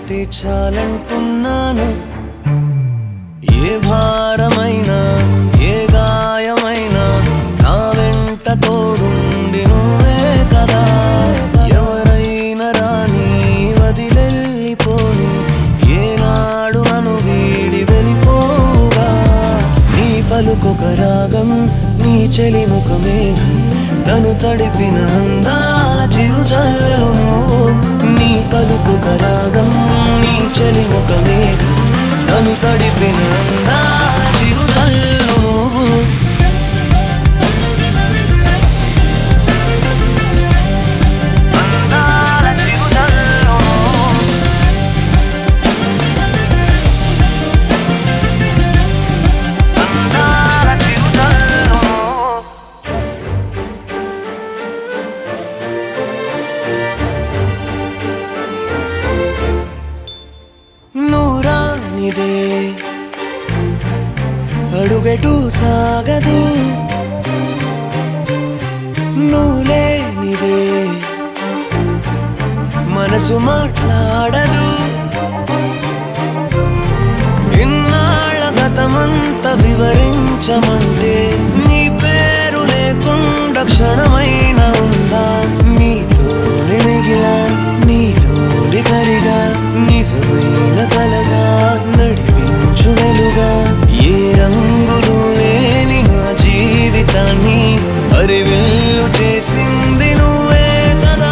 ఉంటే చాలంటున్నాను ఏ భారమైనా ఏ గాయమైనా నా వెంట తోడుండి నువ్వే కదా ఎవరైనా రాని వదిలెళ్ళిపోని ఏనాడు నన్ను వీడి వెళ్ళిపోగా నీ పలుకొక రాగం నీ చెలి ముఖమే తను తడిపిన అందాల చిరుజల్లు నువ్వు నీ పలుకొక రాగం నీ చెలి ముఖమే తను తడిపిన అందాల చిరుజల్లు నువ్వు అందాల చిరుజల్లు నువ్వు అందాల చిరుజల్లు నువ్వు నూరానిదే అడుగెటు సాగదు నువ్వులేనిదే మనసు మాట్లాడదు ఇన్నాళ్ళ గతమంత వివరించమంటే నీ పేరు లేకుండా క్షణమైన ఉందా నీతోని మిగిలా నీలోని కరిగా నిజమైన కలగా నడిపించు వెలుగా ఏ రంగులు లేని నా జీవితాన్ని అరివెల్లు చేసింది నువ్వే కదా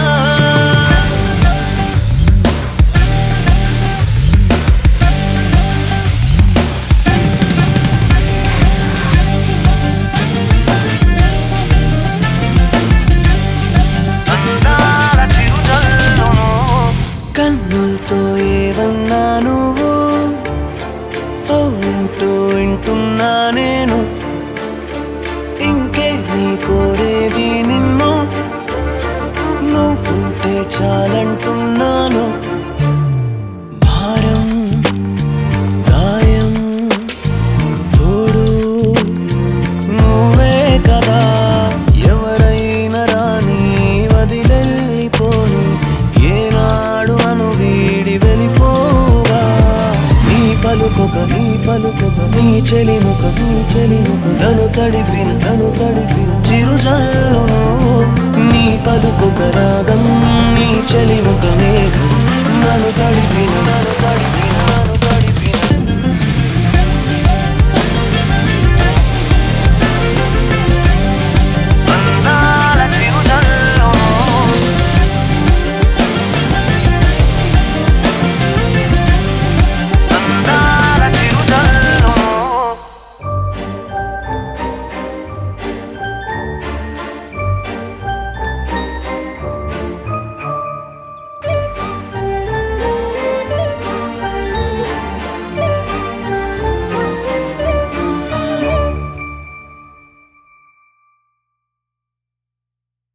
అందాల చిరుజల్లు కన్నులతో ఏవన్నా నువ్వు అవునంటూ వింటున్నా నేను ఇంకే నీ కోరేది నిన్ను నువ్వుంటే చాలంటున్నాను భారం గాయం తోడు నువ్వే కదా ఎవరైనా రాని వదిలెళ్ళిపోని ఏనాడు నన్ను వీడి వెళ్ళిపోగా నీ పలుకొక నీ పలుకొక నీ చెలి ముఖ నీ చెలి ముఖ నన్ను తడిపిన నన్ను తడిపిన చిరుజల్లు నువ్వు నీ పలుకొక రాగం నీ చెలి ముఖ